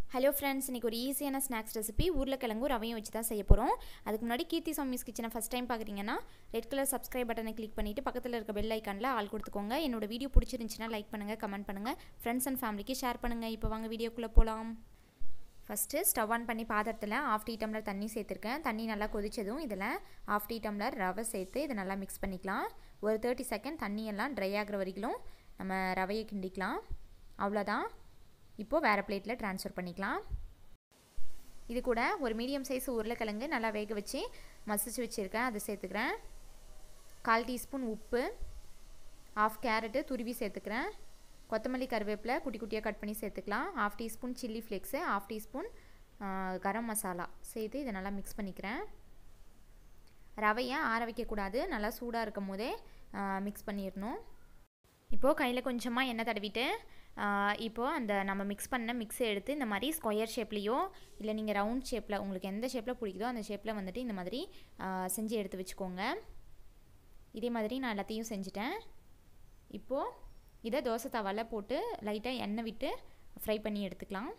hello friends இன்றைக்கி ஒரு ஈஸியான ஸ்நாக்ஸ் ரெசிபி உருளைக்கிழங்கும் ரவையும் வச்சு தான் செய்ய போகிறோம் அதுக்கு முன்னாடி கீர்த்தி சாமிஸ் கிச்சனை ஃபஸ்ட் டைம் பார்க்குறீங்கன்னா ரெட் கலர் சப்ஸ்கிரைப் பட்டனை கிளிக் பண்ணிவிட்டு பக்கத்தில் இருக்க பெல் ஐக்கானில் ஆள் கொடுத்துக்கோங்க என்னோட வீடியோ பிடிச்சிருந்துச்சுன்னா லைக் பண்ணுங்கள் கமெண்ட் பண்ணுங்கள் ஃப்ரெண்ட்ஸ் அண்ட் ஃபேமிலிக்கு ஷேர் பண்ணுங்கள் இப்போ வாங்க வீடியோக்குள்ளே போகலாம் ஃபஸ்ட்டு ஸ்டவ் ஆன் பண்ணி பாத்திரத்தில் ஆஃப் டீ டம்ளர் தண்ணி சேர்த்துருக்கேன் தண்ணி நல்லா கொதிச்சதும் இதில் ஆஃப் டீ டம்ளர் ரவை சேர்த்து இதை நல்லா மிக்ஸ் பண்ணிக்கலாம் ஒரு தேர்ட்டி செகண்ட் தண்ணியெல்லாம் ட்ரை ஆகிற வரைக்கும் நம்ம ரவையை கிண்டிக்கலாம் அவ்வளோதான் இப்போது வேறு பிளேட்டில் ட்ரான்ஸ்ஃபர் பண்ணிக்கலாம் இது கூட ஒரு மீடியம் சைஸ் உருளைக்கிழங்கு நல்லா வேக வச்சு மசிச்சு வச்சுருக்கேன் அதை சேர்த்துக்கிறேன் கால் டீஸ்பூன் உப்பு ஆஃப் கேரட்டு துருவி சேர்த்துக்கிறேன் கொத்தமல்லி கருவேப்பிலை குட்டி குட்டியாக கட் பண்ணி சேர்த்துக்கலாம் half teaspoon chilli flakes half teaspoon garam masala சேர்த்து இதை நல்லா மிக்ஸ் பண்ணிக்கிறேன் ரவையை ஆற வைக்கக்கூடாது நல்லா சூடாக இருக்கும் போதே மிக்ஸ் பண்ணிடணும் இப்போது கையில் கொஞ்சமாக எண்ணெய் தடவிட்டு இப்போது அந்த நம்ம மிக்ஸ் பண்ண மிக்ஸை எடுத்து இந்த மாதிரி ஸ்கொயர் ஷேப்லேயோ இல்லை நீங்கள் ரவுண்ட் ஷேப்பில் உங்களுக்கு எந்த ஷேப்பில் பிடிக்குதோ அந்த ஷேப்பில் வந்துட்டு இந்த மாதிரி செஞ்சு எடுத்து வச்சுக்கோங்க இதே மாதிரி நான் எல்லாத்தையும் செஞ்சுட்டேன் இப்போது இதை தோசை தவாவில் போட்டு லைட்டாக எண்ணெய் விட்டு ஃப்ரை பண்ணி எடுத்துக்கலாம்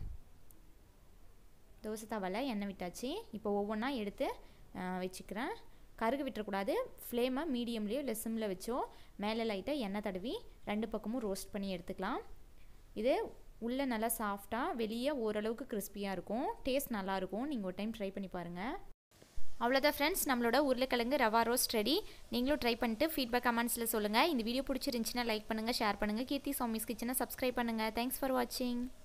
தோசை தவாவில் எண்ணெய் விட்டாச்சு இப்போ ஒவ்வொன்றா எடுத்து வச்சுக்கிறேன் கருகு விட்டுறக்கூடாது ஃப்ளேமை மீடியம்லேயோ இல்லை சிம்மில் வச்சோ மேலே லைட்டாக எண்ணெய் தடவி ரெண்டு பக்கமும் ரோஸ்ட் பண்ணி எடுத்துக்கலாம் இது உள்ளே நல்லா சாஃப்டாக வெளியே ஓரளவுக்கு கிறிஸ்பியாக இருக்கும் டேஸ்ட் நல்லாயிருக்கும் நீங்கள் ஒரு டைம் ட்ரை பண்ணி பாருங்கள் அவ்வளோதான் ஃப்ரெண்ட்ஸ் நம்மளோட உருளைக்கிழங்கு ரவா ரோஸ்ட் ரெடி நீங்களும் ட்ரை பண்ணிட்டு ஃபீட்பேக் கமெண்ட்ஸில் சொல்லுங்கள் இந்த வீடியோ பிடிச்சிருந்துச்சின்னா லைக் பண்ணுங்கள் ஷேர் பண்ணுங்கள் கீர்த்தி சாமிஸ் கிச்சனை சப்ஸ்கிரைப் பண்ணுங்கள் தேங்க்ஸ் ஃபார் வாட்சிங்